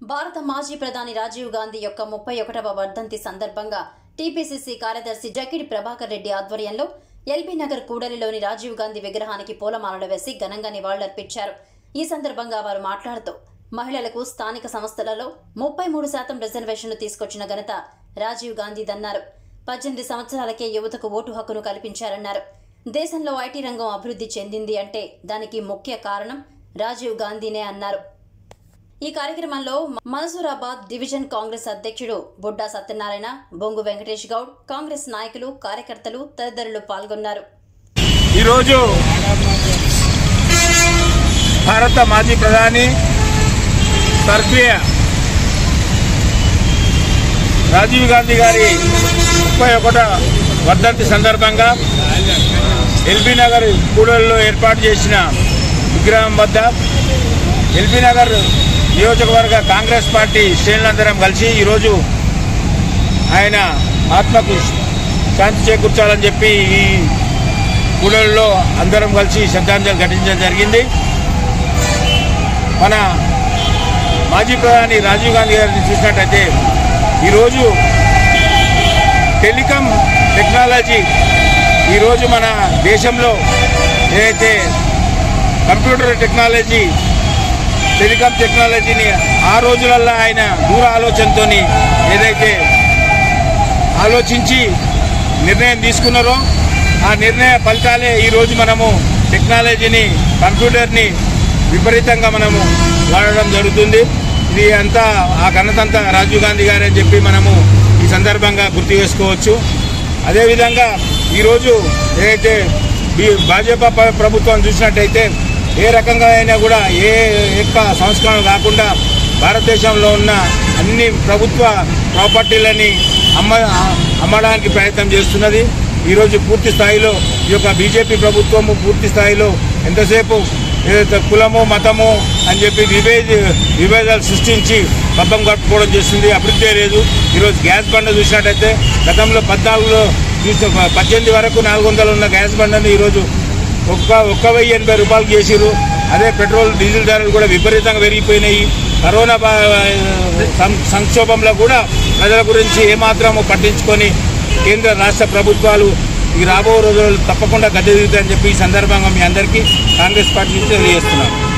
భారత మాజీ ప్రధాని రాజీవ్ గాంధీ యొక్క ముప్పై ఒకటవ వర్ధంతి సందర్భంగా టీపీసీసీ కార్యదర్శి జకిడి ప్రభాకర్ రెడ్డి ఆధ్వర్యంలో ఎల్బీ నగర్ కూడలిలోని రాజీవ్ గాంధీ విగ్రహానికి పూలమాలలు వేసి ఘనంగా నివాళులర్పించారు ఈ సందర్భంగా వారు మాట్లాడుతూ మహిళలకు స్థానిక సంస్థలలో ముప్పై మూడు శాతం రిజర్వేషన్లు తీసుకొచ్చిన ఘనత రాజీవ్ గాంధీదన్నారు పద్దెనిమిది సంవత్సరాలకే యువతకు ఓటు హక్కును కల్పించారన్నారు దేశంలో ఐటీ రంగం అభివృద్ధి చెందింది అంటే దానికి ముఖ్య కారణం రాజీవ్ గాంధీనే అన్నారు ఈ కార్యక్రమంలో మనసూరాబాద్ డివిజన్ కాంగ్రెస్ అధ్యక్షుడు బుడ్డా సత్యనారాయణ బొంగు వెంకటేష్ గౌడ్ కాంగ్రెస్ నాయకులు కార్యకర్తలు తదితరులు పాల్గొన్నారు ఈరోజు భారత మాజీ ప్రధాని స్వర్గీయ రాజీవ్ గాంధీ గారి ముప్పై ఒకట వర్ధంతి సందర్భంగా ఎల్బీ నగర్ కూడలిలో ఏర్పాటు చేసిన విగ్రహం వద్ద ఎల్బీ నగర్ నియోజకవర్గ కాంగ్రెస్ పార్టీ శ్రేణులందరం కలిసి ఈరోజు ఆయన ఆత్మకు శాంతి చేకూర్చాలని చెప్పి ఈ కూడలిలో అందరం కలిసి శ్రద్ధాంజలి ఘటించడం జరిగింది మన మాజీ ప్రధాని రాజీవ్ గాంధీ గారిని చూసినట్టయితే ఈరోజు టెలికాం టెక్నాలజీ ఈరోజు మన దేశంలో ఏదైతే కంప్యూటర్ టెక్నాలజీ టెలికాం టెక్నాలజీని ఆ రోజులల్లో ఆయన దూర ఆలోచనతో ఏదైతే ఆలోచించి నిర్ణయం తీసుకున్నారో ఆ నిర్ణయ ఫలితాలే ఈరోజు మనము టెక్నాలజీని కంప్యూటర్ని విపరీతంగా మనము వాడడం జరుగుతుంది ఇది అంతా ఆ ఘనతంతా రాజీవ్ గాంధీ గారు అని చెప్పి మనము ఈ సందర్భంగా గుర్తు చేసుకోవచ్చు అదేవిధంగా ఈరోజు ఏదైతే ఈ భాజపా ప- ప్రభుత్వం చూసినట్టయితే ఏ రకంగా అయినా కూడా ఏ యొక్క సంస్కరణ కాకుండా భారతదేశంలో ఉన్న అన్ని ప్రభుత్వ ప్రాపర్టీలని అమ్మ అమ్మడానికి ప్రయత్నం చేస్తున్నది ఈరోజు పూర్తి స్థాయిలో ఈ యొక్క బీజేపీ ప్రభుత్వము పూర్తి స్థాయిలో ఎంతసేపు ఏదైతే కులము మతము అని చెప్పి విభేద విభేదాలు సృష్టించి పబ్బం కట్టుకోవడం చేస్తుంది అభివృద్ధి లేదు ఈరోజు గ్యాస్ బండ చూసినట్టయితే గతంలో పద్నాలుగులో చూసిన పద్దెనిమిది వరకు నాలుగు వందలు ఉన్న గ్యాస్ బండని ఈరోజు ఒక్క ఒక్క వెయ్యి ఎనభై రూపాయలు చేసిరు అదే పెట్రోల్ డీజిల్ ధరలు కూడా విపరీతంగా పెరిగిపోయినాయి కరోనా బా- సం- సంక్షోభంలో కూడా ప్రజల గురించి ఏమాత్రము పట్టించుకొని కేంద్ర రాష్ట్ర ప్రభుత్వాలు ఈ రాబో రోజుల్లో తప్పకుండా గద్దె దిగుతాయని చెప్పి ఈ సందర్భంగా మీ అందరికీ కాంగ్రెస్ పార్టీ నుంచి తెలియజేస్తున్నాను